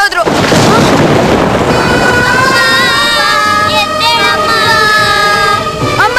ಬಿಟ್ಟೋದ್ರು ಅಮ್ಮ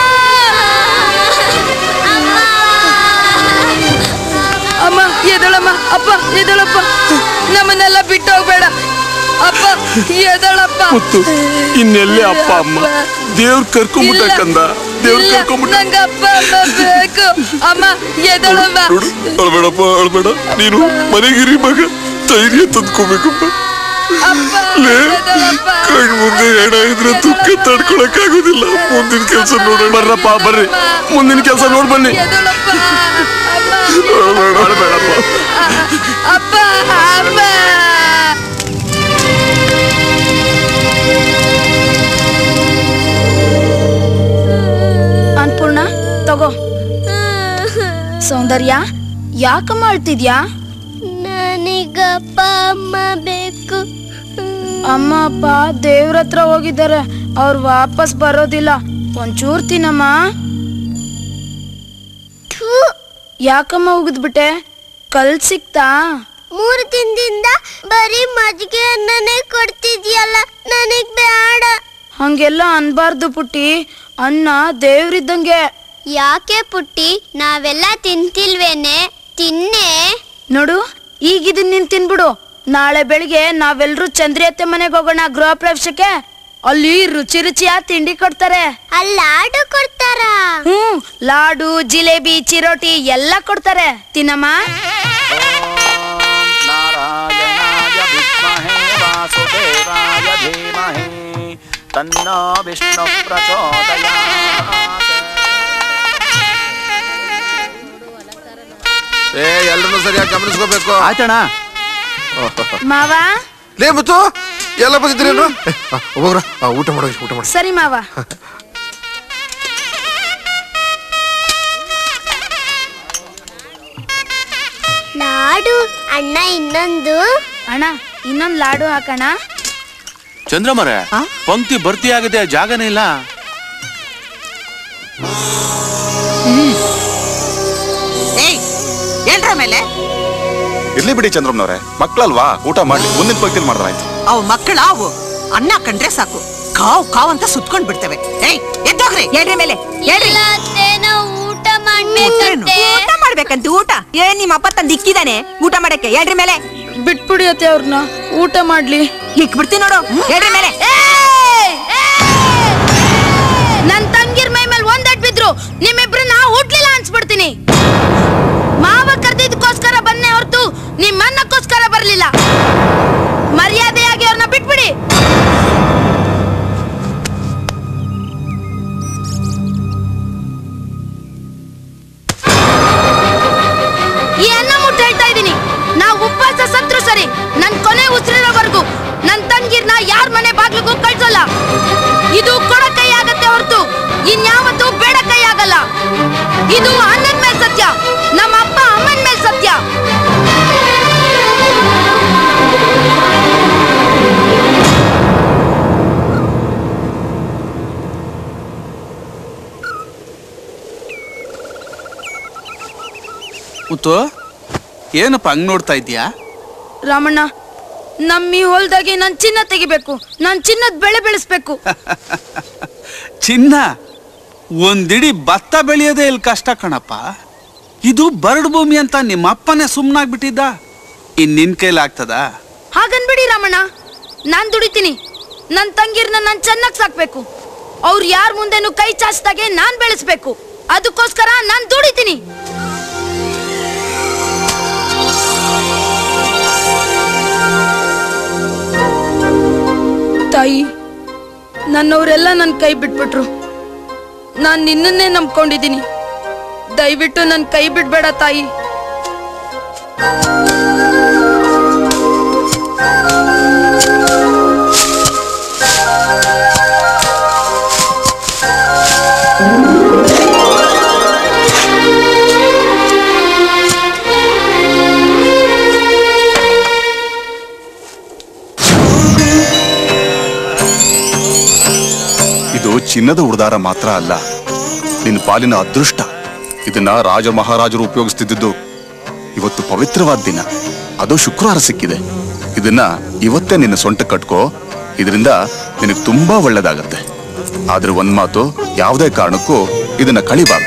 ಅಮ್ಮ ಎದಳಮ್ಮ ಅಪ್ಪ ಎದಳಪ್ಪ ನಮ್ಮನ್ನೆಲ್ಲ ಬಿಟ್ಟು ಹೋಗ್ಬೇಡ ಅಪ್ಪ ಎದಳಪ್ಪ ಮುತ್ತು ಇನ್ನೆಲ್ಲೇ ಅಪ್ಪ ಅಮ್ಮ ದೇವ್ರ ಕರ್ಕೊಂಬಿಟ್ಟ ಇಲ್ಲ. ಕಂದ ದೇವ್ರ ಇಲ್ಲ, ಕರ್ಕೊಂಬಿಟ್ಟ ನಂಗೆ ಅಪ್ಪ ಅಮ್ಮ ಬೇಕು ಅಮ್ಮ ಎದಳಮ್ಮ ನೋಡು ಅಳ್ಬೇಡಪ್ಪ ಅಳ್ಬೇಡ ನೀನು ಮನೆಗಿರಿ ಮಗ ಧೈರ್ಯ ತಂದ್ಕೋಬೇಕಪ್ಪ ಅಪ್ಪ ಲೇ ಎದಳಪ್ಪ ಕಣ್ ಮುಂದೆ ಹೆಣ ಇದ್ರೆ ದುಃಖ ತಡ್ಕೊಳಕ್ ಆಗೋದಿಲ್ಲ ಮುಂದಿನ ಕೆಲಸ ನೋಡೋಣ ಬರ್ರಪ್ಪ ಬರ್ರಿ ಮುಂದಿನ ಕೆಲಸ ನೋಡ್ ಬನ್ನಿ ಎದಳಪ್ಪ ಅಮ್ಮ ಅಳ್ಬೇಡ ಅಳ್ಬೇಡಪ್ಪ ಅಪ್ಪ ಅಮ್ಮ ಅನ್ಪೂರ್ಣ ತಗೋ ಸೌಂದರ್ಯ ಯಾಕಮ್ಮ ಅಳ್ತಿದ್ಯಾ ನನಗಪ್ಪ ಅಮ್ಮ ಬೇಕು ಅಮ್ಮ ಅಪ್ಪ ದೇವ್ರ ಹತ್ರ ಹೋಗಿದ್ದಾರೆ ಅವ್ರು ವಾಪಸ್ ಬರೋದಿಲ್ಲ ಒಂಚೂರ್ ತಿನ್ನಮ್ಮ ಥೂ, ಯಾಕಮ್ಮ ಉಗಿದ್ಬಿಟ್ಟೆ ಕಲ್ ಸಿಕ್ತಾ ಮೂರು ದಿನದಿಂದ ಬರೀ ಮಜ್ಜಿಗೆ ಅನ್ನನೇ ಕೊಡ್ತಿದ್ಯಲ್ಲ ನನಗ್ ಬೇಡ ಹಂಗೆಲ್ಲ ಅನ್ಬಾರ್ದು ಪುಟ್ಟಿ ಅನ್ನ ದೇವ್ರಿದ್ದಂಗೆ ಯಾಕೆ ಪುಟ್ಟಿ ನಾವೆಲ್ಲ ತಿಂತಿಲ್ವೇನೆ ತಿನ್ನೆ ನೋಡು ಈಗಿದನ್ ನೀನ್ ತಿನ್ಬಿಡು ನಾಳೆ ಬೆಳಿಗ್ಗೆ ನಾವೆಲ್ರೂ ಚಂದ್ರಿಯತ್ತೆ ಮನೆಗೆ ಹೋಗೋಣ ಗೃಹ ಪ್ರವೇಶಕ್ಕೆ ಅಲ್ಲಿ ರುಚಿ ರುಚಿಯ ತಿಂಡಿ ಕೊಡ್ತಾರೆ ಅಲ್ಲಿ ಲಾಡು ಕೊಡ್ತಾರ ಹ್ಮ್ ಲಾಡು ಜಿಲೇಬಿ ಚಿರೋಟಿ ಎಲ್ಲ ಕೊಡ್ತಾರೆ ತಿನ್ನಮ್ಮ नारायणाय विद्महे वासुदेवाय धीमहि तन्नो विष्णु प्रचोदयात् ಏ ಎಲ್ರನ್ನೂ ಸರಿಯಾಗಿ ಗಮನಿಸ್ಕೋಬೇಕು ಆಯ್ತಣ್ಣ ಮಾವ ಲೇ ಮುತ್ತು ಎಲ್ಲ ಬಂದಿದ್ದೀರೇನು ಹೋಗ್ರ ಊಟ ಮಾಡೋ ಊಟ ಮಾಡಿ ಸರಿ ಮಾವ ಲಾಡು ಅಣ್ಣ ಇನ್ನೊಂದು ಅಣ್ಣ ಇನ್ನೊಂದ್ ಲಾಡು ಹಾಕಣ ಚಂದ್ರಮರೆ ಪಂಕ್ತಿ ಭರ್ತಿ ಆಗಿದೆ ಜಾಗನೇ ಇಲ್ಲ ಏಯ್ ಏನ್ರ ಮೇಲೆ ಇರ್ಲಿ ಬಿಡಿ ಚಂದ್ರಮ್ನವ್ರೆ ಮಕ್ಕಳಲ್ವಾ ಊಟ ಮಾಡ್ಲಿ ಮುಂದಿನ ಪಂಕ್ತಿಲಿ ಮಾಡಿದ್ರಾಯ್ತು ಅವು ಮಕ್ಕಳ ಅವು ಅನ್ನ ಕಂಡ್ರೆ ಸಾಕು ಕಾವ್ ಕಾವ್ ಅಂತ ಸುತ್ಕೊಂಡ್ ಬಿಡ್ತವೆ ಏಯ್ ಎದ್ದೋಗ್ರಿ ಹೇಳ್ರಿ ಮೇಲೆ ಹೇಳ್ರಿ ಇಲ್ಲ ಅತ್ತೆ, ನಾವು ಊಟ ಊಟೇನು? ಮಾಡ್ಬೇಕಂತೆ ಊಟ ಮಾಡ್ಬೇಕಂತ ಊಟ ಏನ್ ನಿಮ್ಮ ಅಪ್ಪ ತಂದ್ ಇಕ್ಕಿದಾನೆ ಊಟ ಮಾಡಕ್ಕೆ ಹೇಳ್ರಿ ಮೇಲೆ ಬಿಟ್ಬಿಡಿ ಅತ್ತೆ ಅವ್ರನ್ನ ಊಟ ಮಾಡ್ಲಿ ಇಕ್ ಬಿಡ್ತೀನಿ ನೋಡು ಹೇಳ್ರಿ ಮೇಲೆ ನನ್ ತಂಗಿರ್ ಮೈ ಮೇಲೆ ಒಂದಟ್ ಬಿದ್ರು ನಿಮ್ಮಿಬ್ರನ್ನ ಹುಟ್ಲಿಲ್ಲ ಅನ್ಸ್ಬಿಡ್ತೀನಿ ಮಾವ ಕರ್ದಿದ್ದಕ್ಕೋಸ್ಕರ ಬನ್ನೆ ಹೊರತು ನಿಮ್ಮನ್ನಕ್ಕೋಸ್ಕರ ಬರ್ಲಿಲ್ಲ ಮರ್ಯಾದೆಯಾಗಿ ಅವ್ರನ್ನ ಬಿಟ್ಬಿಡಿ ಈ ಅನ್ನ ಮುಟ್ಟ ಹೇಳ್ತಾ ಇದೀನಿ ನಾವು ಉಪವಾಸ ಸತ್ರು ಸರಿ ನನ್ ಕೊನೆ ಉಸಿರಿರೋವರೆಗೂ ನನ್ ತಂಗಿರ್ನ ಯಾರ ಮನೆ ಬಾಗ್ಲಿಗೂ ಕಳ್ಸಲ್ಲ ಇದು ಕೊಡ ಕೈ ಆಗತ್ತೆ ಹೊರತು ಇನ್ಯಾವತ್ತೂ ಬೇಡ ಕೈ ಆಗಲ್ಲ ಇದು ಅಣ್ಣನ್ ಮೇಲ್ ಸತ್ಯ ನಮ್ಮ ಅಪ್ಪ ಅಮ್ಮನ್ ಮೇಲ್ ಸತ್ಯ ಮುತ್ತು ಏನಪ್ಪ ಹಂಗ್ ನೋಡ್ತಾ ಇದ್ಯಾ ರಾಮಣ್ಣ ನಮ್ಮ ಈ ಹೊಲ್ದಾಗೆ ನನ್ ಚಿನ್ನ ತೆಗಿಬೇಕು ನನ್ ಚಿನ್ನದ ಬೆಳೆ ಬೆಳೆಸ್ಬೇಕು ಚಿನ್ನ ಒಂದಿಡಿ ಭತ್ತ ಬೆಳೆಯೋದೇ ಇಲ್ಲಿ ಕಷ್ಟ ಕಣಪ್ಪ ಇದು ಬರಡು ಭೂಮಿ ಅಂತ ನಿಮ್ಮ ಅಪ್ಪನೇ ಸುಮ್ಮನಾಗ್ಬಿಟ್ಟಿದ್ದ ಇನ್ ನಿನ್ ಕೈಲಾಗ್ತದ ಹಾಗನ್ಬಿಡಿ ರಾಮಣ್ಣ ನಾನ್ ದುಡಿತೀನಿ ನನ್ ತಂಗಿರ್ನ ನಾನ್ ಚೆನ್ನಾಗ್ ಸಾಕ್ಬೇಕು ಅವ್ರು ಯಾರ ಮುಂದೆನು ಕೈ ಚಾಚ್ದಾಗೆ ನಾನ್ ಬೆಳೆಸ್ಬೇಕು ಅದಕ್ಕೋಸ್ಕರ ನಾನ್ ದುಡಿತೀನಿ ತಾಯಿ ನನ್ನವರೆಲ್ಲ ನನ್ನ ಕೈ ಬಿಟ್ಬಿಟ್ರು ನಾನ್ ನಿನ್ನನ್ನೇ ನಂಬ್ಕೊಂಡಿದ್ದೀನಿ ದಯವಿಟ್ಟು ನನ್ನ ಕೈ ಬಿಡ್ಬೇಡ ತಾಯಿ ಇದು ಚಿನ್ನದ ಉಡ್ದಾರ ಮಾತ್ರ ಅಲ್ಲ ನಿನ್ನ ಪಾಲಿನ ಅದೃಷ್ಟ ಇದನ್ನ ರಾಜ ಮಹಾರಾಜರು ಉಪಯೋಗಿಸ್ತಿದ್ದು ಇವತ್ತು ಪವಿತ್ರವಾದ ದಿನ ಅದು ಶುಕ್ರವಾರ ಸಿಕ್ಕಿದೆ ಇದನ್ನ ಇವತ್ತೇ ನಿನ್ನ ಸೊಂಟ ಕಟ್ಕೋ ಇದರಿಂದ ನಿನಗೆ ತುಂಬಾ ಒಳ್ಳೇದಾಗತ್ತೆ ಆದ್ರೆ ಒಂದ್ ಮಾತು ಯಾವುದೇ ಕಾರಣಕ್ಕೂ ಇದನ್ನ ಕಳಿಬಾರ್ದು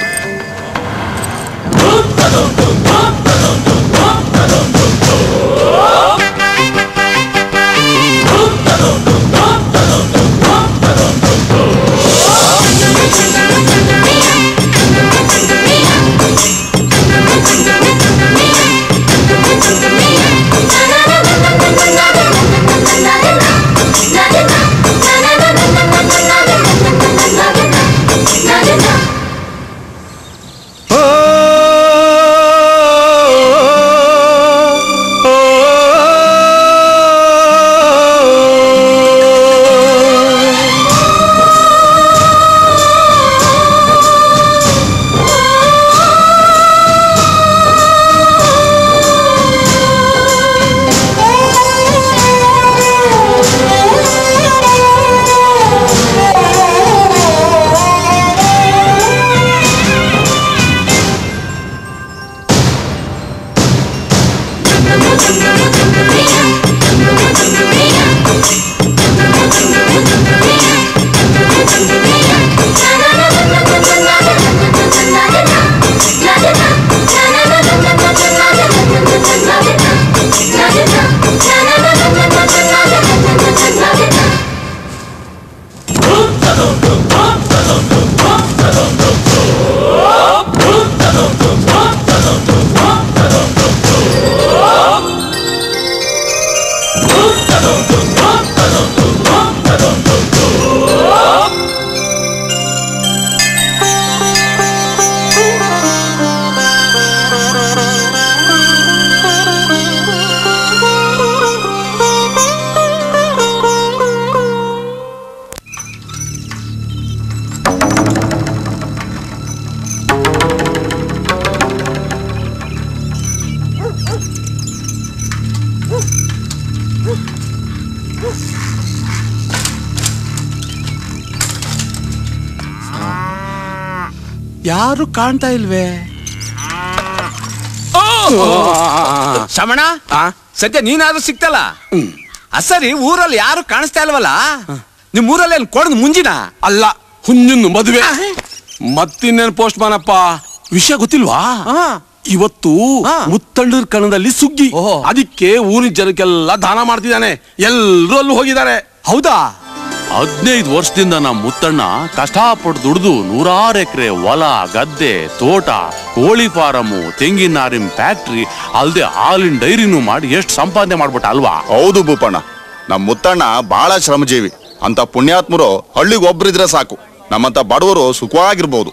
ಯಾರು ಕಾಣ್ತಾ ಇಲ್ವೇ ಶಮಣ ಸದ್ಯ ನೀನಾದ್ರೂ ಸಿಕ್ತಲ್ಲ ಅಸರಿ ಊರಲ್ಲಿ ಯಾರು ಕಾಣಿಸ್ತಾ ಇಲ್ವಲ್ಲ ನಿಮ್ ಊರಲ್ಲಿ ಏನ್ ಕೊಡದ್ ಮುಂಜಿನ ಅಲ್ಲ ಹುಂಜನ್ ಮದುವೆ ಮತ್ತಿನ್ನೇನ್ ಪೋಸ್ಟ್ ಮಾನಪ್ಪ ವಿಷಯ ಗೊತ್ತಿಲ್ವಾ ಇವತ್ತು ಮುತ್ತಂಡರ್ ಕಣದಲ್ಲಿ ಸುಗ್ಗಿ ಅದಕ್ಕೆ ಊರಿನ ಜನಕ್ಕೆಲ್ಲ ದಾನ ಮಾಡ್ತಿದ್ದಾನೆ ಎಲ್ರೂ ಅಲ್ಲಿ ಹೋಗಿದ್ದಾರೆ ಹೌದಾ ಹದಿನೈದು ವರ್ಷದಿಂದ ನಮ್ಮ ಮುತ್ತಣ್ಣ ಕಷ್ಟಪಟ್ಟು ದುಡಿದು ನೂರಾರು ಎಕರೆ ಹೊಲ ಗದ್ದೆ ತೋಟ ಕೋಳಿ ಫಾರಮು ತೆಂಗಿನ ನಾರಿನ ಫ್ಯಾಕ್ಟ್ರಿ ಅಲ್ದೆ ಹಾಲಿನ ಡೈರಿನೂ ಮಾಡಿ ಎಷ್ಟು ಸಂಪಾದನೆ ಮಾಡ್ಬಿಟ್ಟ ಅಲ್ವಾ ಹೌದು ಭೂಪಣ್ಣ ನಮ್ಮ ಮುತ್ತಣ್ಣ ಬಹಳ ಶ್ರಮಜೀವಿ ಅಂತ ಪುಣ್ಯಾತ್ಮರು ಹಳ್ಳಿಗೆ ಒಬ್ರಿದ್ರೆ ಸಾಕು ನಮ್ಮಂತ ಬಡವರು ಸುಖವಾಗಿರ್ಬೋದು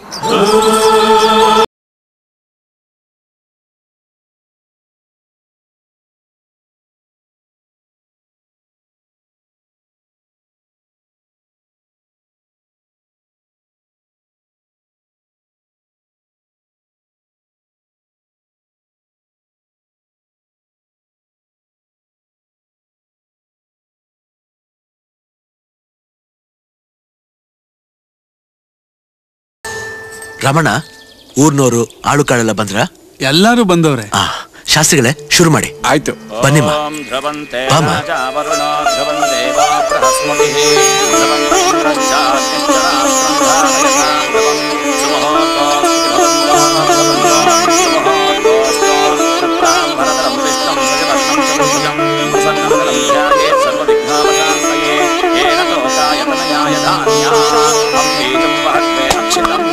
ರಮಣ ಊರ್ನೋರು ಆಳು ಕಾಳೆಲ್ಲ ಬಂದ್ರ ಎಲ್ಲರೂ ಬಂದವ್ರೆ ಆ ಶಾಸ್ತ್ರಿಗಳೇ ಶುರು ಮಾಡಿ ಆಯ್ತು ಬನ್ನಿಮ್ಮ ಓಂ ಧ್ರುವಂತೆ ಬಾಮ. ರಾಜ ವರುಣೋ ಧ್ರುವಂ ದೇವಾ ಬೃಹಸ್ಪತಿಃ ಧ್ರುವಂ ಇಂದ್ರಶ್ಚಾಗ್ನಿಶ್ಚರಾಸ್ತ್ರಂ ಧಾರಯತಾಂ ಧ್ರುವಂ ಸುಮಹೋತೋऽಸ್ತಿ ಭವಂತೋ ಸುಮಹೋತೋऽಸ್ತೋ ರುದ್ರಾಂ ಭರತರಂ ವಿಷ್ಣುಂ ಸಜವರ್ಣಂ ಚತುರ್ಭುಜಂ ಪ್ರಸನ್ನವದनं ध्यायेत् सर्वविघ्नोपशान्तये येन लोकाय तनयाय धान्या अम्बीजं वहत्वे अक्षितम्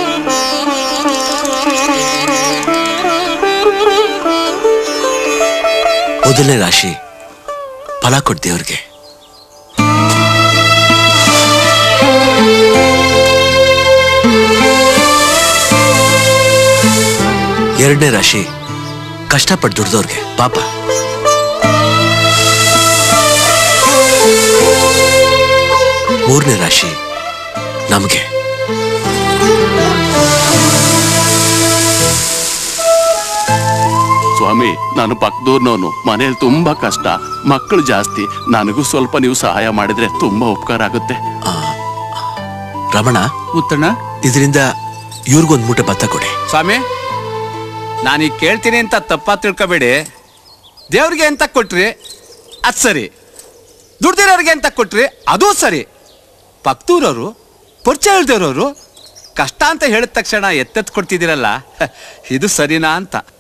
ಮೊದಲನೇ ರಾಶಿ ಫಲ ಕೊಡ್ ದೇವ್ರಿಗೆ ಎರಡನೇ ರಾಶಿ ಕಷ್ಟಪಟ್ಟು ದುಡ್ದವ್ರಿಗೆ ಪಾಪ ಮೂರನೇ ರಾಶಿ ನಮಗೆ ಸ್ವಾಮಿ ನಾನು ಪಕ್ಕದೂರ್ನವನು ಮನೇಲಿ ತುಂಬಾ ಕಷ್ಟ ಮಕ್ಕಳು ಜಾಸ್ತಿ ನನಗೂ ಸ್ವಲ್ಪ ನೀವು ಸಹಾಯ ಮಾಡಿದ್ರೆ ತುಂಬಾ ಉಪಕಾರ ಆಗುತ್ತೆ ರಮಣ ಮುತ್ತಣ್ಣ ಇದರಿಂದ ಇವ್ರಿಗೊಂದು ಮೂಟೆ ಭತ್ತ ಕೊಡಿ ಸ್ವಾಮಿ ನಾನೀಗ ಕೇಳ್ತೀನಿ ಅಂತ ತಪ್ಪ ತಿಳ್ಕೊಬೇಡಿ ದೇವ್ರಿಗೆ ಅಂತ ಕೊಟ್ರಿ ಅದು ಸರಿ ದುಡ್ದಿರೋರಿಗೆ ಅಂತ ಕೊಟ್ರಿ ಅದೂ ಸರಿ ಪಕ್ತೂರವರು ಪರಿಚಯ ಇಲ್ದಿರೋರು ಕಷ್ಟ ಅಂತ ಹೇಳಿದ ತಕ್ಷಣ ಎತ್ತೆತ್ ಕೊಡ್ತಿದ್ದೀರಲ್ಲ ಇದು ಸರಿನಾ ಅಂತ